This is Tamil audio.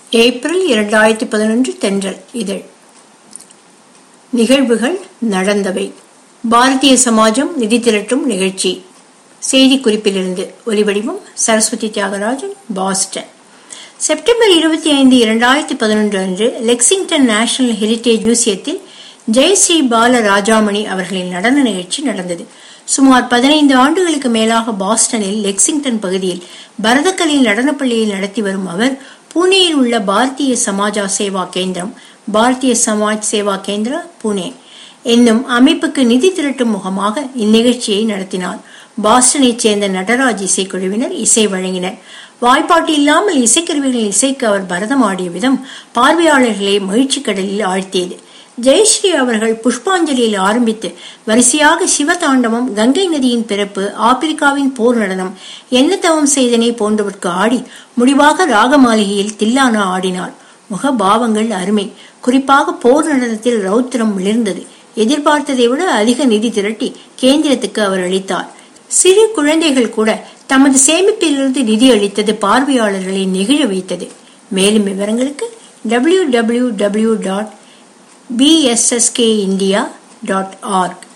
ஏப்ரல் இரண்டாயிரத்தி பதினொன்று தென்றல் இதழ் நிகழ்வுகள் நடந்தவை பாரதிய சமாஜம் நிதி திரட்டும் நிகழ்ச்சி செய்திக்குறிப்பிலிருந்து ஒலிவடிவம் சரஸ்வதி தியாகராஜன் பாஸ்டன் செப்டம்பர் இருபத்தி ஐந்து இரண்டாயிரத்தி பதினொன்று அன்று லெக்சிங்டன் நேஷனல் ஹெரிட்டேஜ் மியூசியத்தில் ஜெயஸ்ரீ பால ராஜாமணி அவர்களின் நடன நிகழ்ச்சி நடந்தது சுமார் பதினைந்து ஆண்டுகளுக்கு மேலாக பாஸ்டனில் லெக்சிங்டன் பகுதியில் பரதக்கலை நடனப்பள்ளியில் நடத்தி வரும் அவர் புனேயில் உள்ள பாரதிய சமாஜா சேவா கேந்திரம் பாரதிய சமாஜ் சேவா கேந்திரா புனே என்னும் அமைப்புக்கு நிதி திரட்டும் முகமாக இந்நிகழ்ச்சியை நடத்தினார் பாஸ்டனைச் சேர்ந்த நடராஜ் இசைக்குழுவினர் இசை வழங்கினர் வாய்ப்பாட்டு இல்லாமல் இசைக்கருவிகளில் இசைக்கு அவர் பரதம் ஆடிய விதம் பார்வையாளர்களை மகிழ்ச்சி கடலில் ஆழ்த்தியது ஜெயஸ்ரீ அவர்கள் புஷ்பாஞ்சலியில் ஆரம்பித்து வரிசையாக சிவதாண்டவம் கங்கை நதியின் பிறப்பு ஆப்பிரிக்காவின் போர் நடனம் என்ன தவம் செய்தனை போன்றவற்கு ஆடி முடிவாக ராகமாளிகையில் தில்லானா ஆடினார் முக பாவங்கள் அருமை குறிப்பாக போர் நடனத்தில் ரௌத்திரம் மிளிர்ந்தது எதிர்பார்த்ததை விட அதிக நிதி திரட்டி கேந்திரத்துக்கு அவர் அளித்தார் சிறு குழந்தைகள் கூட தமது சேமிப்பிலிருந்து நிதி அளித்தது பார்வையாளர்களை நெகிழ வைத்தது மேலும் விவரங்களுக்கு W W W dot PSSK India dot arc